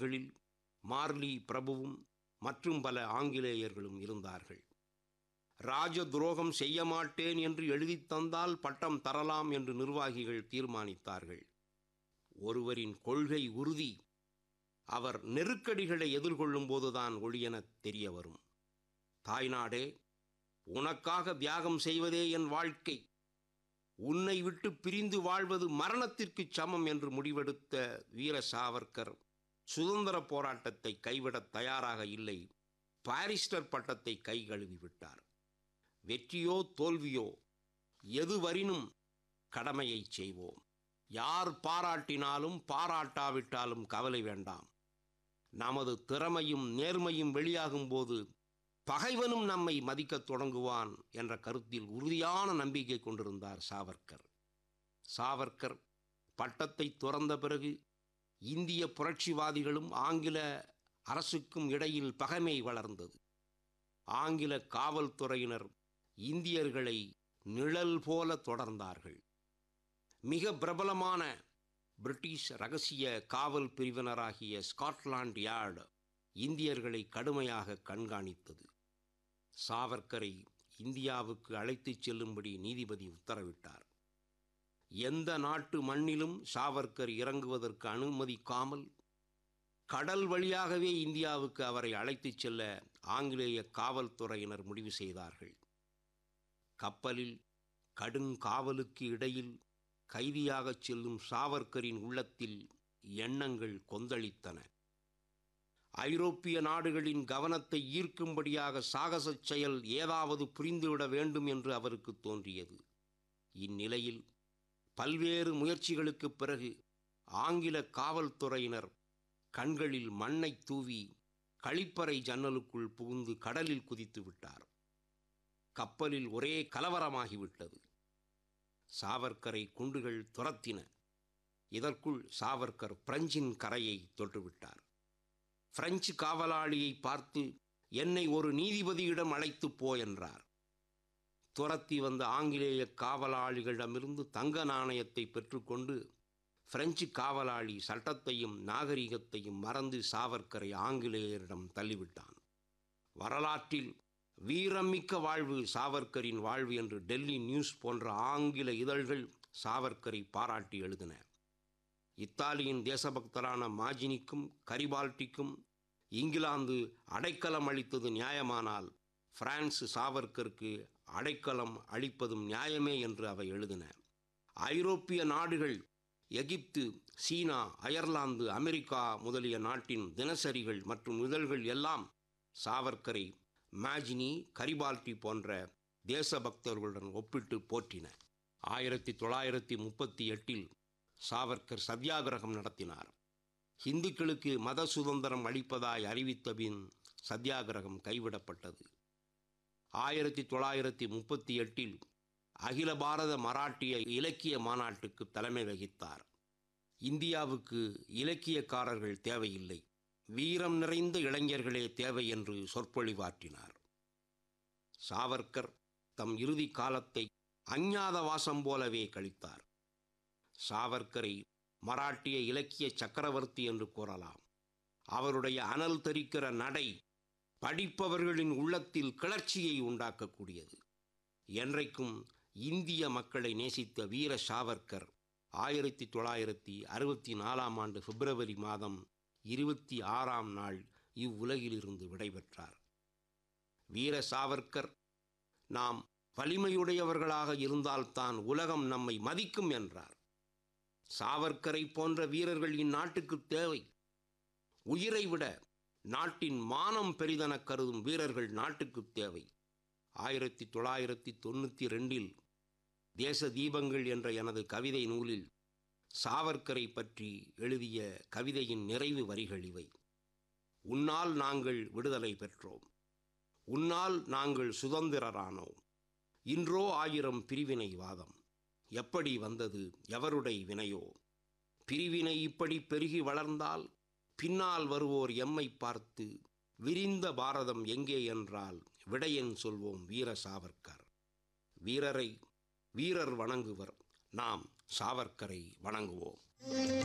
கைதிகளில் Marley பிரபுவும் மற்றும் பல ஆங்கிலேயர்களும் இருந்தார்கள் ராஜ துரோகம் செய்ய மாட்டேன் என்று எழுதித் தந்தால் பட்டம் தரலாம் என்று நிர்வாகிகள் தீர்மானித்தார்கள் ஒருவரின் கொள்கை உறுதி அவர் நெருக்கடிகளை எதிர்கொள்ளும் போதுதான் ஒளியெனத் தெரிய வரும் தாய்நாடே உனக்காக தியாகம் செய்வதே என் வாழ்க்கை உன்னை விட்டு பிரிந்து வாழ்வது மரணத்திற்குச் சமம் என்று முடிவெடுத்த வீர சாவர்கர் சுதந்திர போராட்டத்தை கைவிடத் தயாராக இல்லை பாரிஸ்டர் பட்டத்தை கை கழுவி விட்டார் வெற்றியோ தோல்வியோ எதுவரினும் கடமையைச் செய்வோம் யார் பாராட்டினாலும் பாராட்டாவிட்டாலும் கவலை வேண்டாம் நமது திறமையும் நேர்மையும் வெளியாகும்போது பகைவனும் நம்மை மதிக்கத் தொடங்குவான் என்ற கருத்தில் உறுதியான நம்பிக்கை கொண்டிருந்தார் சாவர்கர் சாவர்கர் பட்டத்தை துறந்த பிறகு இந்திய புரட்சிவாதிகளும் ஆங்கில அரசுக்கும் இடையில் பகைமை வளர்ந்தது ஆங்கில காவல்துறையினர் இந்தியர்களை நிழல் போல தொடர்ந்தார்கள் மிக பிரபலமான பிரிட்டிஷ் ரகசிய காவல் பிரிவினராகிய ஸ்காட்லாண்ட் யார்டு இந்தியர்களை கடுமையாக கண்காணித்தது சாவர்கரை இந்தியாவுக்கு அழைத்துச் செல்லும்படி நீதிபதி உத்தரவிட்டார் எந்த நாட்டு மண்ணிலும் சாவர்கர் இறங்குவதற்கு அனுமதிக்காமல் கடல் வழியாகவே இந்தியாவுக்கு அவரை அழைத்துச் செல்ல ஆங்கிலேய காவல்துறையினர் முடிவு செய்தார்கள் கப்பலில் கடுங்காவலுக்கு இடையில் கைதியாகச் செல்லும் சாவர்கரின் உள்ளத்தில் எண்ணங்கள் கொந்தளித்தன ஐரோப்பிய நாடுகளின் கவனத்தை ஈர்க்கும்படியாக சாகசச் செயல் ஏதாவது புரிந்துவிட வேண்டும் என்று அவருக்கு தோன்றியது இந்நிலையில் பல்வேறு முயற்சிகளுக்குப் பிறகு ஆங்கில காவல்துறையினர் கண்களில் மண்ணை தூவி கழிப்பறை ஜன்னலுக்குள் புகுந்து கடலில் குதித்து விட்டார் கப்பலில் ஒரே கலவரமாகிவிட்டது சாவர்கரை குண்டுகள் துரத்தின இதற்குள் சாவர்கர் பிரெஞ்சின் கரையை தொட்டுவிட்டார் பிரெஞ்சு காவலாளியை பார்த்து என்னை ஒரு நீதிபதியிடம் அழைத்துப் போ என்றார் துரத்தி வந்த ஆங்கிலேய காவலாளிகளிடமிருந்து தங்க நாணயத்தை பெற்றுக்கொண்டு பிரெஞ்சு காவலாளி சட்டத்தையும் நாகரிகத்தையும் மறந்து சாவர்கரை ஆங்கிலேயரிடம் தள்ளிவிட்டான் வரலாற்றில் வீரமிக்க வாழ்வு சாவர்கரின் வாழ்வு என்று டெல்லி நியூஸ் போன்ற ஆங்கில இதழ்கள் சாவர்கரை பாராட்டி எழுதின இத்தாலியின் தேசபக்தரான மாஜினிக்கும் கரிபால்டிக்கும் இங்கிலாந்து அடைக்கலம் அளித்தது நியாயமானால் பிரான்ஸ் சாவர்கருக்கு அடைக்கலம் அளிப்பதும் நியாயமே என்று அவை எழுதின ஐரோப்பிய நாடுகள் எகிப்து சீனா அயர்லாந்து அமெரிக்கா முதலிய நாட்டின் தினசரிகள் மற்றும் இதழ்கள் எல்லாம் சாவர்கரை மாஜினி கரிபால்டி போன்ற தேசபக்தர்களுடன் ஒப்பிட்டு போற்றின ஆயிரத்தி தொள்ளாயிரத்தி முப்பத்தி எட்டில் சாவர்கர் சத்தியாகிரகம் நடத்தினார் இந்துக்களுக்கு மத சுதந்திரம் அளிப்பதாய் அறிவித்த பின் சத்தியாகிரகம் கைவிடப்பட்டது ஆயிரத்தி தொள்ளாயிரத்தி முப்பத்தி எட்டில் அகில பாரத மராட்டிய இலக்கிய மாநாட்டுக்கு தலைமை வகித்தார் இந்தியாவுக்கு இலக்கியக்காரர்கள் தேவையில்லை வீரம் நிறைந்த இளைஞர்களே தேவை என்று சொற்பொழிவாற்றினார் சாவர்கர் தம் இறுதி காலத்தை அஞ்ஞாத வாசம் போலவே கழித்தார் சாவர்கரை மராட்டிய இலக்கிய சக்கரவர்த்தி என்று கூறலாம் அவருடைய அனல் தெரிக்கிற நடை படிப்பவர்களின் உள்ளத்தில் கிளர்ச்சியை உண்டாக்கக்கூடியது என்றைக்கும் இந்திய மக்களை நேசித்த வீர சாவர்கர் ஆயிரத்தி தொள்ளாயிரத்தி அறுபத்தி நாலாம் ஆண்டு பிப்ரவரி மாதம் இருபத்தி ஆறாம் நாள் இவ்வுலகிலிருந்து விடைபெற்றார் வீர சாவர்கர் நாம் வலிமையுடையவர்களாக இருந்தால்தான் உலகம் நம்மை மதிக்கும் என்றார் சாவர்கரை போன்ற வீரர்கள் இந்நாட்டுக்கு தேவை உயிரை விட நாட்டின் மானம் பெரிதென கருதும் வீரர்கள் நாட்டுக்கு தேவை ஆயிரத்தி தொள்ளாயிரத்தி தொண்ணூற்றி ரெண்டில் தேச தீபங்கள் என்ற எனது கவிதை நூலில் சாவர்கரை பற்றி எழுதிய கவிதையின் நிறைவு வரிகள் இவை உன்னால் நாங்கள் விடுதலை பெற்றோம் உன்னால் நாங்கள் சுதந்திரரானோம் இன்றோ ஆயிரம் பிரிவினை வாதம் எப்படி வந்தது எவருடைய வினையோ பிரிவினை இப்படி பெருகி வளர்ந்தால் பின்னால் வருவோர் எம்மை பார்த்து விரிந்த பாரதம் எங்கே என்றால் விடையன் சொல்வோம் வீர சாவர்கர் வீரரை வீரர் வணங்குவர் நாம் சாவர்கரை வணங்குவோம்